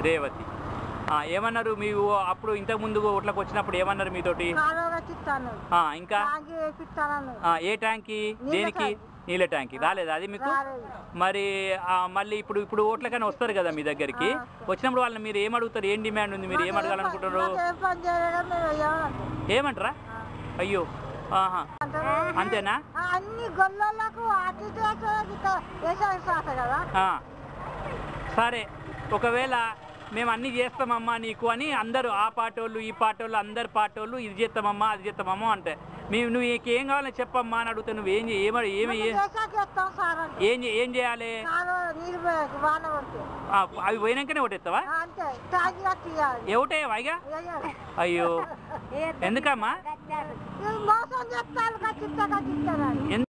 రేవతి ఆ, ఏమన్నారు మీరు అప్పుడు ఇంతకు ముందు ఓట్లకు వచ్చినప్పుడు ఏమన్నారు మీతోటి కాలువగా చిత్తాను ఆ, ఇంకా తాగి వేపిస్తాను ఆ, ఏ ట్యాంకి నీళ్ళ దేనికి ట్యాంక్. నీళ్ళ ట్యాంకి రాలేదా అది మీకు రాలేదు. మరి ఆ, మళ్ళీ ఇప్పుడు ఇప్పుడు ఓట్లకైనా వస్తారు కదా మీ దగ్గరికి ఆ, వచ్చినప్పుడు వాళ్ళని మీరు ఏం అడుగుతారు ఏం డిమాండ్ ఉంది మీరు ఏం అడగాలనుకుంటారు మాకు ఏ పని చేయలేదని మేము ఏమనంటాం. ఏమంటారా అయ్యో ఆహా అంటారు. అంతేనా ఆ, అన్ని గొల్లలకు అటు ఇటు వేసేది ఇట్లా వేసేది సాట కదా ఆ. సరే ఒకవేళ మేము అన్ని చేస్తామమ్మా నీకు అని అందరూ ఆ పాటోళ్ళు ఈ పాటోళ్ళు అందరు పాటోళ్ళు ఇది చేస్తామమ్మా అది చేస్తామమ్మా అంటే మేము నువ్వు నీకు ఏం కావాలని చెప్పమ్మా అని అడిగితే నువ్వు ఏం చే- ఏమ ఏమి ఏ- చేసాక చేస్తాం సార్ అంటే ఏం చే- ఏం చేయాలి కాలువ నీళ్ళు పోయాక వాన పడితే ఆ, అవి పోయినాకనే ఒకటెత్తావా ఆ, అంతే తాగిగా తీయాలి ఏమిటే వైగా వేయాలి. అయ్యో ఎందుకమ్మా ఇది మోసం చేస్తారు ఖచ్చితంగా చిత్తారు ఎందు-